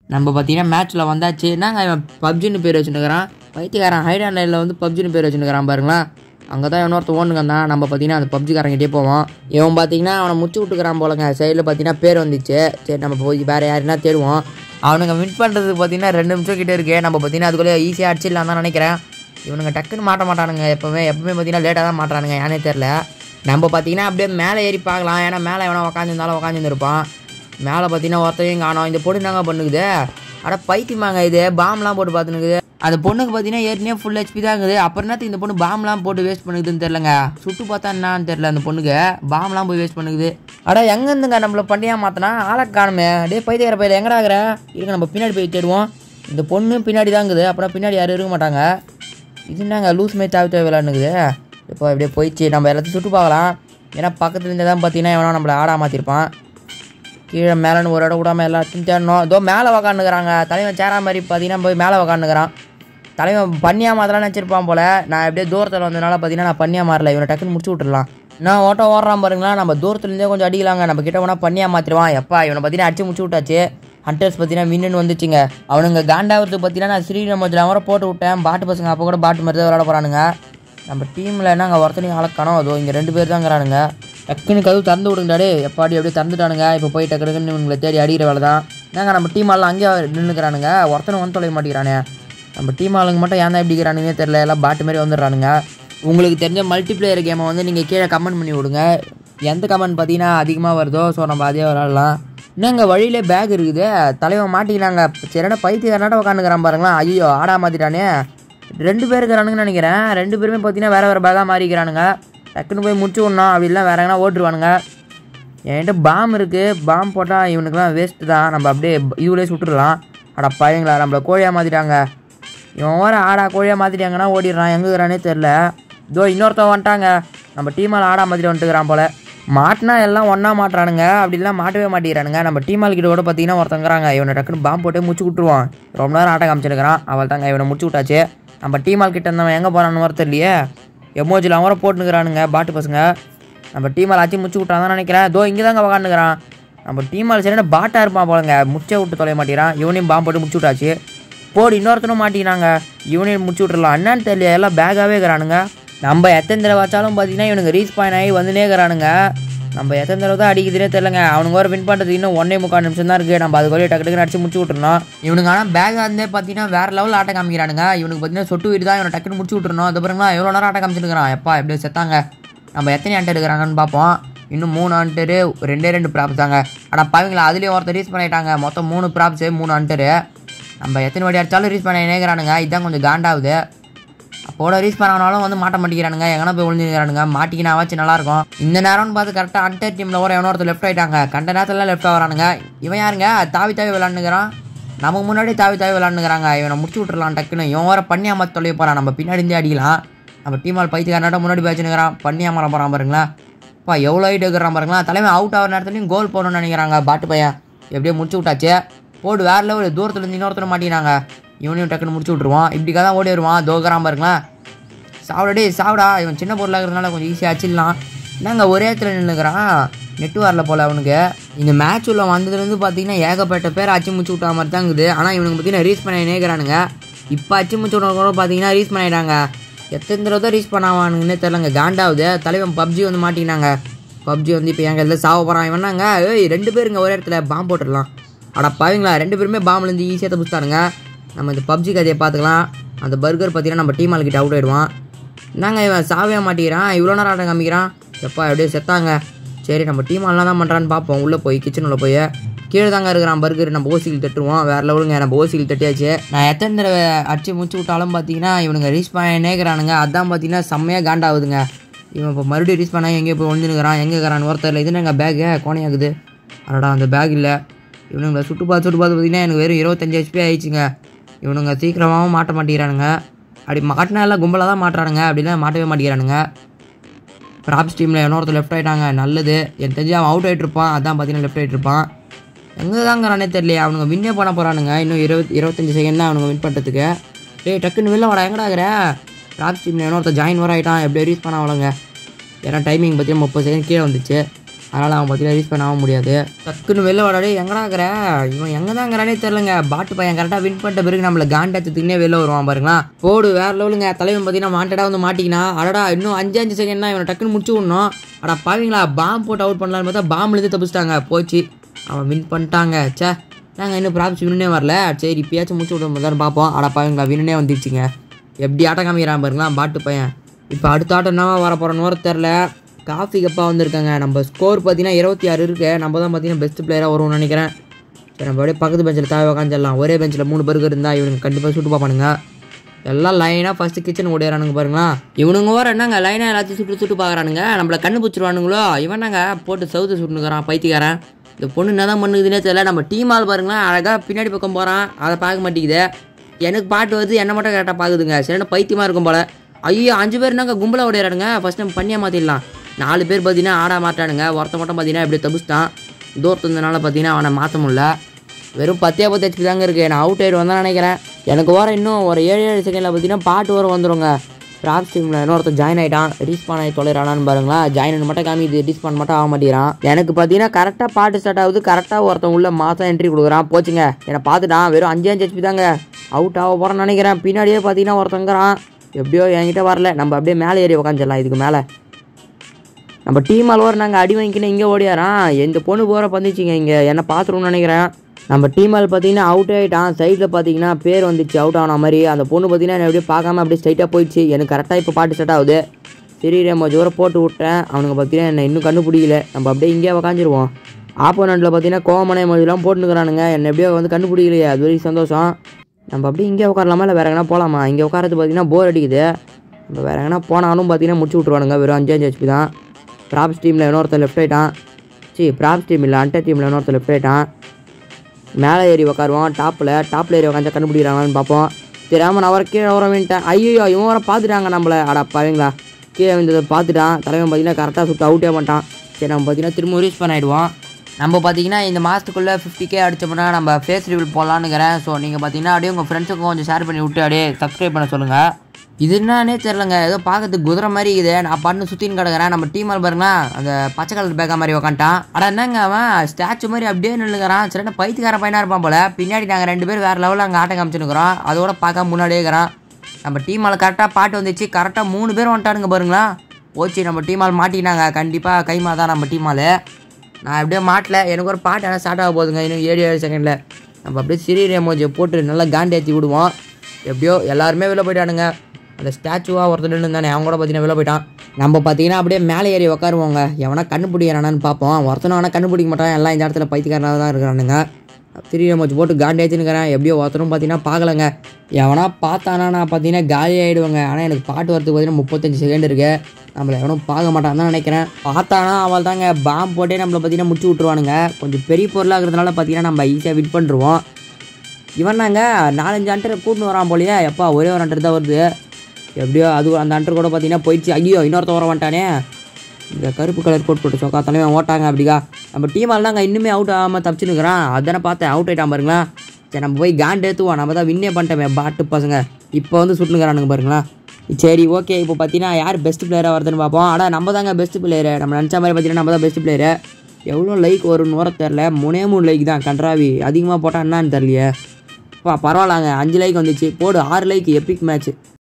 நம்ம பார்த்தீங்கன்னா மேட்ச்சில் வந்தாச்சு என்னங்க இவன் பப்ஜின்னு பேர் வச்சுருக்கிறான் பைத்தியக்காரன் ஹைட் லைனில் வந்து பப்ஜின்னு பேர் வச்சுருக்கிறான் பாருங்களேன் அங்கே தான் இன்னொருத்த ஓனுங்க தான் நம்ம பார்த்தீங்கன்னா அந்த பப்ஜிக்காரங்கிட்டே போவோம் இவன் பார்த்தீங்கன்னா அவனை முச்சு விட்டுக்கிறான் போலங்க சைடில் பார்த்தீங்கன்னா பேர் வந்துச்சு சரி நம்ம போய் வேறு யாருன்னா தேடுவோம் அவனுங்க வின் பண்ணுறதுக்கு பார்த்தீங்கன்னா ரெண்டு நிமிஷம் கிட்டே இருக்கு நம்ம பார்த்தீங்கன்னா அதுக்குள்ளே ஈஸியாக அடிச்சிடலாம் தான் நினைக்கிறேன் இவனுங்க டக்குன்னு மாட்ட மாட்டானுங்க எப்போவுமே எப்பவுமே பார்த்தீங்கன்னா லேட்டாக தான் மாட்டுறானுங்க ஏனே தெரில நம்ம பார்த்தீங்கன்னா அப்படியே மேலே ஏறி பார்க்கலாம் ஏன்னா மேலே எவனா உக்காந்துருந்தாலும் உக்காந்துருப்பான் மேலே பார்த்தீங்கன்னா ஒருத்தையும் காணோம் இந்த பொண்ணு என்னங்க பண்ணுக்குது அட பைத்தியமாங்க இது பாம்லாம் போட்டு பார்த்துனுக்குது அந்த பொண்ணுக்கு பார்த்தீங்கன்னா ஏற்கனவே ஃபுல் ஹெச்பி தான் இருக்குது அப்புறம் என்னத்துக்கு இந்த பொண்ணு பாம்லாம் போட்டு வேஸ்ட் பண்ணுக்குதுன்னு தெரிலங்க சுட்டு பார்த்தா என்னான்னு தெரில அந்த பொண்ணுக்கு பாம்லாம் போய் வேஸ்ட் பண்ணுக்குது அட எங்கேருந்துங்க நம்மள பண்ணியா மாற்றினா ஆளை காணுமே டே பைத்தியக்கார பையில எங்கடா இருக்கிற இருங்க நம்ம பின்னாடி போய் தேடுவோம் இந்த பொண்ணு பின்னாடி தான் இருக்குது அப்புறம் பின்னாடி யாரும் இருக்க மாட்டாங்க இது என்னங்க லூஸ் மாரி தாவி தாவி விளாண்டுக்குது இப்போ இப்படியே போயிடுச்சு நம்ம எல்லாத்தையும் சுட்டு பார்க்கலாம் ஏன்னா பக்கத்துல இருந்து தான் பார்த்தீங்கன்னா எவனா நம்மளை ஆடா மாற்றிருப்பான் கீழே மேலேன்னு ஒரு இடம் விடாமல் எல்லாத்தையும் தேடணும் இதோ மேலே உக்காந்துக்கிறாங்க தலைவன் சேரா மாதிரி பார்த்தீங்கன்னா போய் மேலே உக்காந்துக்கிறான் தலைவன் பண்ணியா மாதிரிலாம் நினச்சிருப்பான் போல் நான் எப்படியே தூரத்தில் வந்ததுனால பார்த்தீங்கன்னா நான் பண்ணியா மாறல இவனை டக்குன்னு முடிச்சு விட்டுறலாம் நான் ஓட்டம் ஓடுறான் பாருங்களா நம்ம தூரத்துலேருந்தே கொஞ்சம் அடிக்கலாங்க நம்ம கிட்ட வேணா பண்ணியா மாற்றிடுவான் எப்பா இவனை பார்த்தீங்கன்னா அடிச்சு முடிச்சு விட்டாச்சு ஹண்டர்ஸ் பார்த்தீங்கன்னா வின்னு வந்துச்சுங்க அவனுங்க காண்டாவதுக்கு பார்த்தீங்கன்னா நான் ஸ்ரீரம் மஜில் வர போட்டு விட்டேன் பாட்டு பசங்க அப்போ கூட பாட்டு மாதிரி தான் விளாட போகிறானுங்க நம்ம டீமில் என்ன அங்கே ஒருத்தனையும் ஆளக்கானோ அதோ இங்கே ரெண்டு பேர் தாங்கிறானுங்க டக்குன்னு கதவு திறந்து விடுங்கடாடே எப்பாடி அப்படியே திறந்துட்டானுங்க இப்போ போய் டக்கு டக்குன்னு இவங்களை தேடி அடிக்கிற வேலை தான் நாங்கள் நம்ம டீம் ஆளும் அங்கேயே நின்றுக்கிறானுங்க ஒருத்தனும் வந்து தொலைய மாட்டேங்கிறானே நம்ம டீம் ஆளுங்க மட்டும் ஏன் தான் எப்படி இருக்கிறானுங்கன்னே தெரில எல்லாம் பாட்டு மாதிரி வந்துடுறானுங்க உங்களுக்கு தெரிஞ்ச மல்டிப்ளேயர் கேமை வந்து நீங்கள் கீழே கமெண்ட் பண்ணி விடுங்க எந்த கமெண்ட் பார்த்தீங்கன்னா அதிகமாக வருதோ ஸோ நம்ம அதே விளாடலாம் என்னங்க வழியிலே பேக் இருக்குது தலைவன் மாட்டிக்கிறாங்க சரியான பைத்தியக்காரனாட்ட உட்காந்துக்கிறான் பாருங்களா ஐயோ ஆடா மாற்றிட்டானே ரெண்டு பேர் இருக்கிறானுங்கன்னு நினைக்கிறேன் ரெண்டு பேருமே பார்த்தீங்கன்னா வேறு வேறு பேக்காக மாறிக்கிறானுங்க டக்குன்னு போய் முடிச்சு விடணும் அப்படி இல்லை வேற எங்கன்னா ஓட்டுருவானுங்க என்கிட்ட பாம் இருக்குது பாம் போட்டால் இவனுக்குலாம் வேஸ்ட்டு தான் நம்ம அப்படியே இதுலேயே சுட்டுடலாம் அட பையங்களா நம்மளை கோழியாக மாற்றிட்டாங்க இவன் வர ஆடா கோழியாக மாற்றிட்டாங்கன்னா ஓடிடுறான் எங்கே இருக்கிறானே தெரில இதோ இன்னொருத்தன் வந்துட்டாங்க நம்ம டீமால் ஆடா மாற்றிட்டு வந்துட்டுக்கிறான் போல் மாட்டினா எல்லாம் ஒன்றா மாட்டுறானுங்க அப்படிலாம் மாட்டவே மாட்டேங்கிறானுங்க நம்ம டீமால் கிட்ட கூட பார்த்தீங்கன்னா ஒருத்தங்கிறாங்க இவனை டக்குன்னு பாம்பு போட்டு முடிச்சு விட்டுருவான் ரொம்ப நேரம் ஆட்டம் காமிச்சிருக்கிறான் அவள் தாங்க இவனை முடிச்சு விட்டாச்சு நம்ம டீமால் கிட்ட இருந்தவன் எங்கே போகிறான்னு வர தெரியலையே எமோஜில் அவரை போட்டுனுக்கிறானுங்க பாட்டு பசங்க நம்ம டீமால் ஆச்சு முடிச்சு விட்டான் தான் நினைக்கிறேன் இதோ இங்கே தாங்க உக்காந்துக்கிறான் நம்ம டீமால் சரியான பாட்டாக இருப்பான் போலங்க முச்சை விட்டு தொலைய மாட்டேங்கிறான் இவனையும் பாம்பு போட்டு முடிச்சு விட்டாச்சு போடு இன்னொருத்தனும் மாட்டிக்கினாங்க இவனையும் முடிச்சு விட்றலாம் என்னன்னு தெரியல எல்லாம் பேக்காகவே இருக்கிறானுங்க நம்ம எத்தனை தடவை வச்சாலும் பார்த்தீங்கன்னா இவனுங்க ரீச் பாயின் ஆகி வந்துனே இருக்கிறானுங்க நம்ம எத்தனை தடவை தான் அடிக்குதுனே தெரியலங்க அவனுங்க ஒரு வின் பண்ணுறதுக்கு இன்னும் ஒன்றே முக்கால் நிமிஷம் தான் இருக்குது நம்ம அது டக்கு டக்குன்னு அடிச்சு முடிச்சு விட்டுருணும் இவனுங்க ஆனால் பேக்காக இருந்தே பார்த்தீங்கன்னா வேறு லெவலில் ஆட்டம் காமிக்கிறானுங்க இவனுக்கு பார்த்தீங்கன்னா சொட்டு வீடு தான் இவனை டக்குன்னு முடிச்சு விட்டுருணும் அது பாருங்களா எவ்வளோ நேரம் ஆட்டம் காமிச்சிருக்கிறான் எப்பா எப்படி செத்தாங்க நம்ம எத்தனை அண்டர் எடுக்கிறாங்கன்னு பார்ப்போம் இன்னும் மூணு அண்டரு ரெண்டே ரெண்டு ப்ராப்ஸ் தாங்க ஆனால் பாவீங்களா அதுலேயும் ஒருத்தர் ரீச் பண்ணிட்டாங்க மொத்தம் மூணு ப்ராப்ஸு மூணு அண்டரு நம்ம எத்தனை வாட்டி அடித்தாலும் ரீச் பண்ண நினைக்கிறானுங்க இதுதான் கொஞ்சம் காண்டாகுது அப்போட ரீச் பண்ணாலும் வந்து மாட்ட மாட்டேங்கிறானுங்க எங்கன்னா போய் விழுந்துக்கிறானுங்க மாட்டிக்கினாவாச்சும் நல்லாயிருக்கும் இந்த நேரம்னு பார்த்து கரெக்டாக அண்டர் டீமில் ஒரு எவனோ ஒருத்தர் லெஃப்ட் ஆகிட்டாங்க கண்ட நேரத்தில் லெஃப்ட் வரானுங்க இவன் யாருங்க தாவி தாவி விளாண்டுக்கிறான் நமக்கு முன்னாடி தாவி தாவி விளாண்டுக்கிறாங்க இவனை முடிச்சு விட்டுறலாம் டக்குன்னு இவன் வர பண்ணி அமர்த்த தொலைய போகிறான் நம்ம பின்னாடி இருந்தே அடிக்கலாம் நம்ம டீமால் பைத்தியக்காரனாட்ட முன்னாடி பேச்சுனுக்கிறான் பண்ணி அமர போகிறான் பாருங்களேன் அப்பா எவ்வளோ ஹைட் இருக்கிறான் பாருங்களா தலைமை அவுட் ஆகிற நேரத்துலையும் கோல் போடணும்னு நினைக்கிறாங்க பாட்டு பையன் எப்படியோ முடிச்சு விட்டாச்சு போடு வேற லெவல் தூரத்துல இருந்து இன்னொருத்தர் மாட்டினாங்க இவனையும் டக்குன்னு முடிச்சு விட்ருவான் இப்படிக்காக தான் ஓடி வருவான் தோக்கறான் பாருங்களேன் சாப்பிடா சாப்பிடா இவன் சின்ன பொருளாக இருக்கிறதுனால கொஞ்சம் ஈஸியாக அடிச்சிடலாம் என்னங்க ஒரே இடத்துல நின்றுக்கிறான் நெட்டு வரல போல் அவனுக்கு இந்த மேட்ச் உள்ள வந்ததுலேருந்து பார்த்தீங்கன்னா ஏகப்பட்ட பேர் அச்சு முடிச்சு விட்டா மாதிரி தான் இருக்குது ஆனால் இவனுக்கு பார்த்தீங்கன்னா ரீச் பண்ண நேக்கிறானுங்க இப்போ அச்சு முடிச்சு விட்ற கூட பார்த்தீங்கன்னா ரீச் பண்ணிட்டாங்க எத்தனை தடவை தான் ரீச் பண்ணாவானுங்கன்னே தெரிலங்க காண்டாவுது தலைவன் பப்ஜி வந்து மாட்டினாங்க பப்ஜி வந்து இப்போ எங்க இதில் சாவ போகிறான் இவனாங்க ஏய் ரெண்டு பேருங்க ஒரே இடத்துல பாம்பு போட்டுடலாம் அட பாவீங்களா ரெண்டு பேருமே பாம்புலேருந்து ஈஸியாக தப்பிச்சிட்டானுங்க நம்ம இந்த பப்ஜி கதையை பார்த்துக்கலாம் அந்த பர்கர் பார்த்தீங்கன்னா நம்ம டீம் ஆளுக்கிட்ட அவுட் ஆயிடுவான் என்னங்க இவன் சாவே மாட்டேங்கிறான் இவ்வளோ நேரம் ஆட்டம் காமிக்கிறான் எப்பா எப்படியே செத்தாங்க சரி நம்ம டீம் எல்லாம் தான் பண்ணுறான்னு பார்ப்போம் உள்ளே போய் கிச்சன் உள்ள போய் கீழே தாங்க இருக்கிறான் பர்கர் நம்ம ஓசியில் தட்டுருவோம் வேறு லெவலுங்க நம்ம ஓசியில் தட்டியாச்சு நான் எத்தனை தடவை அடிச்சு முடிச்சு விட்டாலும் பார்த்தீங்கன்னா இவனுங்க ரீச் பண்ண நேக்கிறானுங்க அதான் பார்த்தீங்கன்னா செம்மையாக காண்டாகுதுங்க இவன் இப்போ மறுபடியும் ரீச் பண்ணா எங்கேயோ போய் ஒழிஞ்சுனுக்கிறான் எங்கே இருக்கிறான் ஒருத்தர் இது எங்கள் பேக்கு கோணையாகுது அடடா அந்த பேக் இல்லை இவனுங்களை சுட்டு பார்த்து சுட்டு பார்த்து பார்த்தீங்கன்னா எனக்கு வெறும் இருபத்தஞ்சி ஹெச்பி ஆயிடுச்சுங்க இவனுங்க சீக்கிரமாகவும் மாட்ட மாட்டேங்கிறானுங்க அப்படி மாட்டினா எல்லாம் கும்பலாக தான் மாட்டுறானுங்க அப்படிலாம் மாட்டவே மாட்டேங்கிறானுங்க ப்ராப்ஸ் டீமில் இன்னொருத்தர் லெஃப்ட் ஆகிட்டாங்க நல்லது எனக்கு தெரிஞ்சு அவன் அவுட் ஆகிட்டு இருப்பான் அதான் பார்த்தீங்கன்னா லெஃப்ட் ஆகிட்டு இருப்பான் எங்கே தாங்கிறானே தெரியலையே அவனுங்க வின்னே பண்ண போகிறானுங்க இன்னும் இருபத்தி இருபத்தஞ்சி செகண்ட் தான் அவனுங்க வின் பண்ணுறதுக்கு டேய் டக்குன்னு வெளில வாடா எங்கடா இருக்கிற ப்ராப்ஸ் டீமில் இன்னொருத்தர் ஜாயின் வர ஆகிட்டான் எப்படி ரீச் பண்ண அவளுங்க ஏன்னா டைமிங் பார்த்தீங்கன்னா முப்பது செகண்ட் கீழே வந்துச்சு அதனால் அவன் பார்த்தீங்கன்னா ரீச் பண்ண ஆக முடியாது டக்குன்னு வெளில வாடாடே எங்கடா இருக்கிற இவன் எங்கே தான் இருக்கிறானே தெரிலங்க பாட்டு பையன் கரெக்டாக வின் பண்ணிட்ட பிறகு நம்மளை காண்டாச்சத்துக்குனே வெளில வருவான் பாருங்களா போடு வேற லெவலுங்க தலைவன் பார்த்தீங்கன்னா வாண்டடாக வந்து மாட்டிக்கினா அடடா இன்னும் அஞ்சு அஞ்சு செகண்ட் தான் இவனை டக்குன்னு முடிச்சு விடணும் அடா பாவீங்களா பாம் போட்டு அவுட் பண்ணலான்னு பார்த்தா பாம்லேருந்து தப்பிச்சிட்டாங்க போச்சு அவன் வின் பண்ணிட்டாங்க ச்சே நாங்கள் இன்னும் ப்ராப்ஸ் வின்னே வரல சரி இப்பயாச்சும் முடிச்சு விட தான் பார்ப்போம் அடா பாவீங்களா வின்னே வந்துருச்சுங்க எப்படி ஆட்டம் காமிக்கிறான் பாருங்களா பாட்டு பையன் இப்போ அடுத்த ஆட்டம் என்னவா வர போகிறோன்னு தெரில காஃபி கப்பா வந்திருக்காங்க நம்ம ஸ்கோர் பார்த்தீங்கன்னா இருபத்தி ஆறு இருக்கு நம்ம தான் பார்த்தீங்கன்னா பெஸ்ட் பிளேயராக வரும்னு நினைக்கிறேன் சரி நம்ம அப்படியே பக்கத்து பெஞ்சில் தாவி உக்காந்துடலாம் ஒரே பெஞ்சில் மூணு பேருக்கு இருந்தால் இவனுக்கு கண்டிப்பாக சுட்டு பார்ப்பானுங்க எல்லாம் லைனாக ஃபஸ்ட்டு கிச்சன் ஓடிறானுங்க பாருங்களா இவனுங்க வர என்னங்க லைனாக எல்லாத்தையும் சுட்டு சுட்டு பார்க்குறானுங்க நம்மளை கண்ணு பிடிச்சிருவானுங்களோ இவன் நாங்க போட்டு சவுத்து சுட்டுனுக்குறான் பைத்தியக்காரன் இந்த பொண்ணு என்ன தான் பண்ணுதுன்னே தெரியல நம்ம டீம் ஆள் பாருங்களேன் அழகாக பின்னாடி பக்கம் போகிறான் அதை பார்க்க மாட்டேங்குது எனக்கு பாட்டு வருது என்ன மட்டும் கரெக்டாக பார்க்குதுங்க சரியான பைத்தியமாக இருக்கும் போல ஐயோ அஞ்சு பேர் நாங்கள் கும்பலாக ஓடிறானுங்க ஃபஸ்ட் டைம் பண்ணியாக மாற்றிடலாம் நாலு பேர் பார்த்தீங்கன்னா ஆட மாட்டானுங்க ஒருத்த மட்டும் பார்த்தீங்கன்னா இப்படி தப்பிச்சிட்டான் தூரத்து இருந்தனால பார்த்தீங்கன்னா அவனை மாற்ற முடியல வெறும் பத்தே பத்து ஹெச்பி தாங்க இருக்குது நான் அவுட் ஆயிடுவேன் தான் நினைக்கிறேன் எனக்கு வர இன்னும் ஒரு ஏழு ஏழு செகண்டில் பார்த்தீங்கன்னா பாட்டு வர வந்துருங்க ப்ராப்ஸ் டீமில் இன்னொருத்தன் ஜாயின் ஆகிட்டான் ரீஸ்பான் ஆகி தொலைறானான்னு பாருங்களா ஜாயின் மட்டும் காமிக்குது ரீஸ்பான் மட்டும் ஆக மாட்டேங்கிறான் எனக்கு பார்த்தீங்கன்னா கரெக்டாக பாட்டு ஸ்டார்ட் ஆகுது கரெக்டாக ஒருத்தன் உள்ள மாதம் என்ட்ரி கொடுக்குறான் போச்சுங்க என்னை பார்த்துட்டான் வெறும் அஞ்சு அஞ்சு ஹெச்பி தாங்க அவுட் ஆக போகிறேன்னு நினைக்கிறேன் பின்னாடியே பார்த்தீங்கன்னா ஒருத்தங்கிறான் எப்படியோ என்கிட்ட வரல நம்ம அப்படியே மேலே ஏறி உக்காந்துடலாம் இதுக்கு மேலே நம்ம டீம் ஆல்வர் நாங்கள் அடி வாங்கிக்கணும் இங்கே ஓடியாரான் எந்த பொண்ணு போகிற வந்துச்சுங்க இங்கே என்ன பார்த்துருன்னு நினைக்கிறேன் நம்ம டீம் ஆள் பார்த்தீங்கன்னா அவுட் ஆகிட்டான் சைடில் பார்த்தீங்கன்னா பேர் வந்துச்சு அவுட் ஆன மாதிரி அந்த பொண்ணு பார்த்தீங்கன்னா என்னை அப்படியே பார்க்காம அப்படியே ஸ்ட்ரைட்டாக போயிடுச்சு எனக்கு கரெக்டாக இப்போ பாட்டு ஸ்டார்ட் ஆகுது சரி நம்ம ஜோரை போட்டு விட்டேன் அவனுங்க பார்த்தீங்கன்னா என்னை இன்னும் கண்டுபிடிக்கல நம்ம அப்படியே இங்கேயே உக்காந்துருவோம் ஆப்போனண்ட்டில் பார்த்தீங்கன்னா கோமனை மொழிலாம் போட்டுனுக்குறானுங்க என்னை எப்படியோ வந்து கண்டுபிடிக்கலையே அது வரைக்கும் சந்தோஷம் நம்ம அப்படியே இங்கே உட்காரலாமா இல்லை வேறு எங்கன்னா போகலாமா இங்கே உட்காரது பார்த்தீங்கன்னா போர் அடிக்குது நம்ம வேறு எங்கன்னா போனாலும் பார்த்தீங்கன்னா முடிச்சு விட்ருவானுங்க வெறும் அஞ்சு அஞ்சு ஹெச்பி தான் ப்ராப்ஸ் டீமில் இன்னொருத்தர் லெஃப்ட் ஆயிட்டான் சி ப்ராப்ஸ் டீம் இல்லை அண்டர் டீமில் இன்னொருத்தர் லெஃப்ட் ஆயிட்டான் மேலே ஏறி உட்காருவோம் டாப்பில் டாப்பில் ஏறி உட்காந்து கண்டுபிடிக்கிறாங்கன்னு பார்ப்போம் தெரியாமல் நான் வர கீழே வர வேண்டிட்டேன் ஐயோ இவன் வர பார்த்துட்டாங்க நம்மளை அடா பாவீங்களா கீழே வந்ததை பார்த்துட்டான் தலைவன் பார்த்தீங்கன்னா கரெக்டாக சுட்டு அவுட்டே பண்ணிட்டான் சரி நம்ம பார்த்தீங்கன்னா திரும்ப ரீச் பண்ணிடுவோம் நம்ம பார்த்தீங்கன்னா இந்த மாதத்துக்குள்ளே ஃபிஃப்டி கே அடிச்சோம்னா நம்ம ஃபேஸ் ரிவீல் போடலான்னுக்கிறேன் ஸோ நீங்கள் பார்த்தீங்கன்னா அப்படியே உங்கள் ஃப்ரெண்ட்ஸுக்கும் கொஞ்சம் ஷேர் பண்ணி விட்டு அப்படியே சப்ஸ்கிரைப் பண்ண சொல்லுங்கள் இது என்னன்னே தெரிலங்க ஏதோ பார்க்கறதுக்கு குதிரை மாதிரி இருக்குது நான் பண்ணு சுற்றின்னு கிடக்குறேன் நம்ம டீம் பாருங்களா அந்த பச்சை கலர் பேக்கா மாதிரி உக்காண்டான் அட என்னங்க அவன் ஸ்டாச்சு மாதிரி அப்படியே நின்றுக்கிறான் சரியான பைத்தியக்கார பையனாக இருப்பான் போல பின்னாடி நாங்கள் ரெண்டு பேர் வேறு லெவலில் அங்கே ஆட்டம் காமிச்சுன்னுக்குறோம் அதோட பார்க்க முன்னாடியே இருக்கிறான் நம்ம டீம் ஆள் கரெக்டாக பாட்டு வந்துச்சு கரெக்டாக மூணு பேர் வந்துட்டானுங்க பாருங்களா போச்சு நம்ம டீம் ஆள் மாட்டினாங்க கண்டிப்பாக கைமா தான் நம்ம டீம் ஆள் நான் அப்படியே மாட்டல எனக்கு ஒரு பாட்டு ஆனால் ஸ்டார்ட் ஆக போகுதுங்க இன்னும் ஏழு ஏழு செகண்டில் நம்ம அப்படியே சிறிய எமோஜியை போட்டு நல்லா காண்டி ஏற்றி விடுவோம் எப்படியோ எல்லாருமே வெளில போயிட்டானுங்க அந்த ஸ்டாச்சுவாக ஒருத்தர் இருந்தானே அவங்க கூட பார்த்தீங்கன்னா வெளில போயிட்டான் நம்ம பார்த்தீங்கன்னா அப்படியே மேலே ஏறி உட்காருவோங்க எவனா கண்டுபிடிக்கிறானான்னு பார்ப்போம் ஒருத்தனும் ஆனால் கண்டுபிடிக்க மாட்டான் எல்லாம் இந்த இடத்துல பைத்தியக்காரனாக தான் இருக்கிறானுங்க திரிய மச்சு போட்டு காண்டி ஏற்றினுக்கிறேன் எப்படியோ ஒருத்தரும் பார்த்தீங்கன்னா பார்க்கலங்க எவனா பார்த்தானா நான் பார்த்தீங்கன்னா காலி ஆகிடுவேங்க ஆனால் எனக்கு பாட்டு வரதுக்கு பார்த்தீங்கன்னா முப்பத்தஞ்சு செகண்ட் இருக்கு நம்மளை எவனும் பார்க்க மாட்டான்னு தான் நினைக்கிறேன் பார்த்தானா அவள் தாங்க பாம்பு போட்டே நம்மளை பார்த்தீங்கன்னா முடிச்சு விட்ருவானுங்க கொஞ்சம் பெரிய பொருளாகிறதுனால பார்த்தீங்கன்னா நம்ம ஈஸியாக விட் பண்ணுருவோம் இவன் நாங்க நாலஞ்சு அண்டர் கூட்டின்னு வரான் போலயே எப்பா ஒரே ஒரு அண்டர் தான் வருது எப்படியோ அது அந்த அண்டர் கூட பார்த்தீங்கன்னா போயிடுச்சு ஐயோ இன்னொருத்த வர வந்துட்டானே இந்த கருப்பு கலர் கோட் போட்டு சொக்கா தலைவன் ஓட்டாங்க அப்படிக்கா நம்ம டீம் ஆள்னாங்க இன்னுமே அவுட் ஆகாமல் தப்பிச்சுனுக்குறான் அதானே பார்த்தேன் அவுட் ஆகிட்டான் பாருங்களா சரி நம்ம போய் காண்ட் ஏற்றுவோம் நம்ம தான் வின்னே பண்ணிட்டோமே பாட்டு பசங்க இப்போ வந்து சுட்டுனுக்குறானுங்க பாருங்களா சரி ஓகே இப்போ பார்த்தீங்கன்னா யார் பெஸ்ட் பிளேயராக வருதுன்னு பார்ப்போம் ஆனால் நம்ம தாங்க பெஸ்ட் பிளேயரு நம்ம நினச்ச மாதிரி பார்த்தீங்கன்னா நம்ம தான் பெஸ்ட் பிளேயரு எவ்வளோ லைக் வரும்னு வர தெரில மூணே மூணு லைக் தான் கன்றாவி அதிகமாக போட்டால் என்னன்னு தெரியலையே பா பரவாயில்லங்க அஞ்சு லைக் வந்துச்சு போடு ஆறு லைக் எப்பிக் மேட்ச்